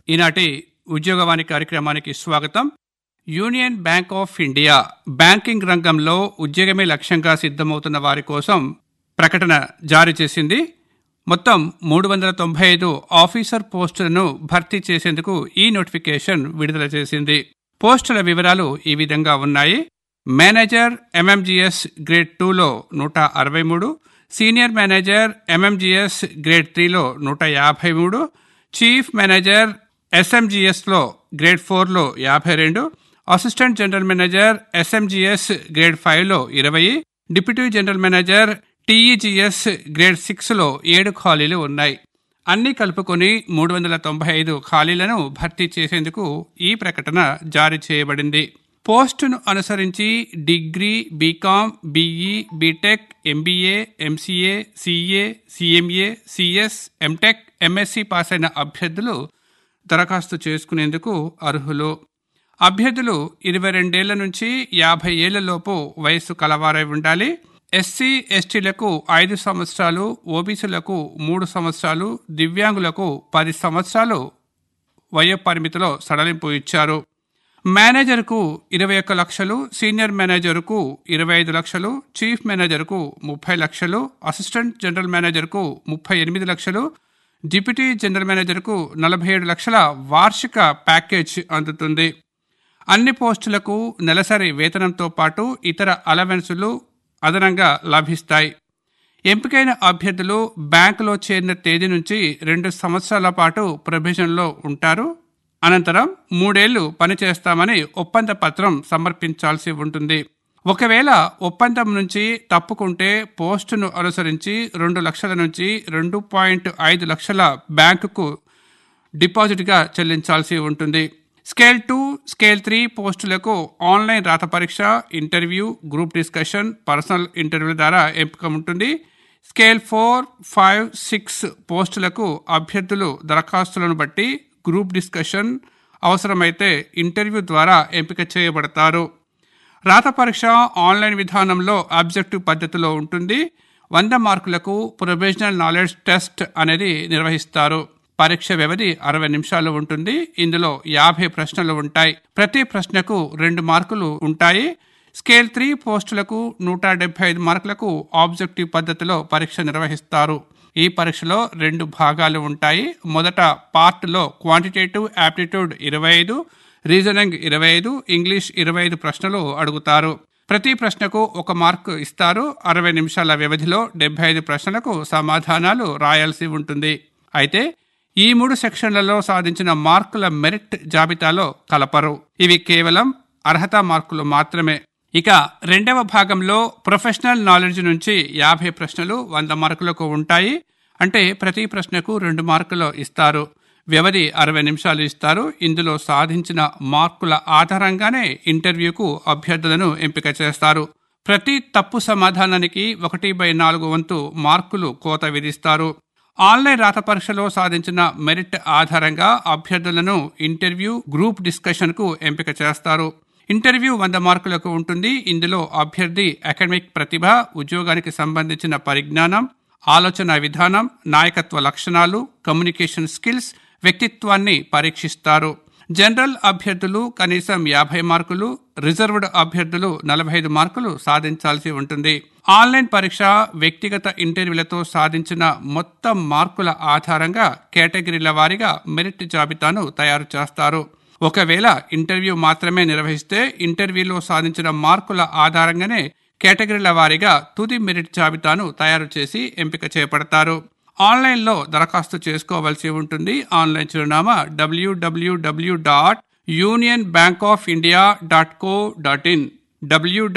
ఈనాటి ఉద్యోగవాణి కార్యక్రమానికి స్వాగతం union bank of India banking రంగంలో ఉద్యోగమే లక్ష్యంగా సిద్ధమవుతున్న వారి కోసం ప్రకటన జారీ చేసింది మొత్తం మూడు వందల తొంభై ఐదు ఆఫీసర్ పోస్టులను భర్తీ చేసేందుకు ఈ నోటిఫికేషన్ విడుదల చేసింది పోస్టుల వివరాలు ఈ విధంగా ఉన్నాయి మేనేజర్ ఎంఎంజిఎస్ గ్రేడ్ టూలో నూట అరవై మూడు సీనియర్ మేనేజర్ ఎంఎంజిఎస్ గ్రేడ్ త్రీలో నూట యాభై మూడు చీఫ్ మేనేజర్ ఎస్ఎంజిఎస్లో గ్రేడ్ ఫోర్లో యాభై రెండు assistant general manager SMGS grade ఫైవ్లో ఇరవై deputy general manager TEGS grade సిక్స్లో ఏడు ఖాళీలు ఉన్నాయి అన్ని కలుపుకొని మూడు వందల తొంభై ఐదు ఖాళీలను భర్తీ చేసేందుకు ఈ ప్రకటన జారీ చేయబడింది పోస్టును అనుసరించి degree BCom BE BTech MBA MCA CA CMA CS MTech MSc pass అయిన అభ్యర్థులు దరఖాస్తు చేసుకునేందుకు అర్హులు అభ్యర్థులు ఇరవై రెండేళ్ల నుంచి యాభై ఏళ్లలోపు వయస్సు కలవారై ఉండాలి ఎస్సీ ఎస్టీలకు ఐదు సంవత్సరాలు ఓబీసీలకు మూడు సంవత్సరాలు దివ్యాంగులకు పది సంవత్సరాలు వయో పరిమితిలో సడలింపు ఇచ్చారు మేనేజర్కు ఇరవై ఒక్క లక్షలు సీనియర్ మేనేజర్కు ఇరవై ఐదు లక్షలు చీఫ్ మేనేజర్కు ముప్పై లక్షలు అసిస్టెంట్ జనరల్ మేనేజర్కు ముప్పై ఎనిమిది లక్షలు డిప్యూటీ జనరల్ మేనేజర్కు నలభై ఏడు లక్షల వార్షిక ప్యాకేజ్ అందుతుంది అన్ని పోస్టులకు నెలసరి వేతనంతో పాటు ఇతర అలవెన్సులు అదనంగా లభిస్తాయి ఎంపికైన అభ్యర్థులు బ్యాంకులో చేరిన తేదీ నుంచి రెండు సంవత్సరాల పాటు ప్రొబేషన్లో ఉంటారు అనంతరం మూడేళ్లు పనిచేస్తామని ఒప్పంద పత్రం సమర్పించాల్సి ఉంటుంది ఒకవేళ ఒప్పందం నుంచి తప్పుకుంటే పోస్టును అనుసరించి రెండు లక్షల నుంచి రెండు పాయింట్ ఐదు లక్షల బ్యాంకుకు డిపాజిట్గా చెల్లించాల్సి ఉంటుంది స్కేల్ టూ స్కేల్ త్రీ పోస్టులకు ఆన్లైన్ రాత పరీక్ష interview group discussion personal interview ద్వారా ఎంపిక ఉంటుంది స్కేల్ ఫోర్ ఫైవ్ సిక్స్ పోస్టులకు అభ్యర్థులు దరఖాస్తులను బట్టి గ్రూప్ డిస్కషన్ అవసరమైతే ఇంటర్వ్యూ ద్వారా ఎంపిక చేయబడతారు రాత పరీక్ష ఆన్లైన్ విధానంలో ఆబ్జెక్టివ్ పద్ధతిలో ఉంటుంది వంద మార్కులకు ప్రొఫెషనల్ నాలెడ్జ్ టెస్ట్ అనేది నిర్వహిస్తారు పరీక్ష వ్యవధి అరవై నిమిషాలు ఉంటుంది ఇందులో యాభై ప్రశ్నలు ఉంటాయి ప్రతి ప్రశ్నకు రెండు మార్కులు ఉంటాయి స్కేల్ త్రీ పోస్టులకు నూట డెబ్బై ఐదు మార్కులకు ఆబ్జెక్టివ్ పద్ధతిలో పరీక్ష నిర్వహిస్తారు ఈ పరీక్షలో రెండు భాగాలు ఉంటాయి మొదట పార్ట్లో క్వాంటిటేటివ్ యాప్టిట్యూడ్ ఇరవై ఐదు రీజనింగ్ ఇరవై ఐదు ఇంగ్లీష్ ఇరవై ఐదు ప్రశ్నలు అడుగుతారు ప్రతి ప్రశ్నకు ఒక మార్కు ఇస్తారు అరవై నిమిషాల వ్యవధిలో డెబ్బై ఐదు ప్రశ్నలకు సమాధానాలు రాయాల్సి ఉంటుంది అయితే ఈ మూడు సెక్షన్లలో సాధించిన మార్కుల మెరిట్ జాబితాలో కలపరు ఇవి కేవలం అర్హత మార్కులు మాత్రమే ఇక రెండవ భాగంలో ప్రొఫెషనల్ నాలెడ్జ్ నుంచి యాభై ప్రశ్నలు వంద మార్కులకు ఉంటాయి అంటే ప్రతి ప్రశ్నకు రెండు మార్కులు ఇస్తారు వ్యవధి అరవై నిమిషాలు ఇస్తారు ఇందులో సాధించిన మార్కుల ఆధారంగానే ఇంటర్వ్యూకు అభ్యర్థులను ఎంపిక చేస్తారు ప్రతి తప్పు సమాధానానికి ఒకటి బై నాలుగు వంతు మార్కులు కోత విధిస్తారు ఆన్లైన్ రాత పరీక్షలో సాధించిన మెరిట్ ఆధారంగా అభ్యర్థులను ఇంటర్వ్యూ గ్రూప్ డిస్కషన్ కు ఎంపిక చేస్తారు ఇంటర్వ్యూ వంద మార్కులకు ఉంటుంది ఇందులో అభ్యర్థి అకాడమిక్ ప్రతిభ ఉద్యోగానికి సంబంధించిన పరిజ్ఞానం ఆలోచన విధానం నాయకత్వ లక్షణాలు కమ్యూనికేషన్ స్కిల్స్ వ్యక్తిత్వాన్ని పరీక్షిస్తారు జనరల్ అభ్యర్థులు కనీసం యాభై మార్కులు రిజర్వ్డ్ అభ్యర్థులు నలభై ఐదు మార్కులు సాధించాల్సి ఉంటుంది ఆన్లైన్ పరీక్ష వ్యక్తిగత ఇంటర్వ్యూలతో సాధించిన మొత్తం మార్కుల ఆధారంగా కేటగిరీల వారీగా మెరిట్ జాబితాను తయారు చేస్తారు ఒకవేళ ఇంటర్వ్యూ మాత్రమే నిర్వహిస్తే ఇంటర్వ్యూలో సాధించిన మార్కుల ఆధారంగానే కేటగిరీల వారీగా తుది మెరిట్ జాబితాను తయారు చేసి ఎంపిక చేపడతారు ఆన్లైన్లో దరఖాస్తు చేసుకోవాల్సి ఉంటుంది ఆన్లైన్ చిరునామా WWW dot union bank of India dot co dot in W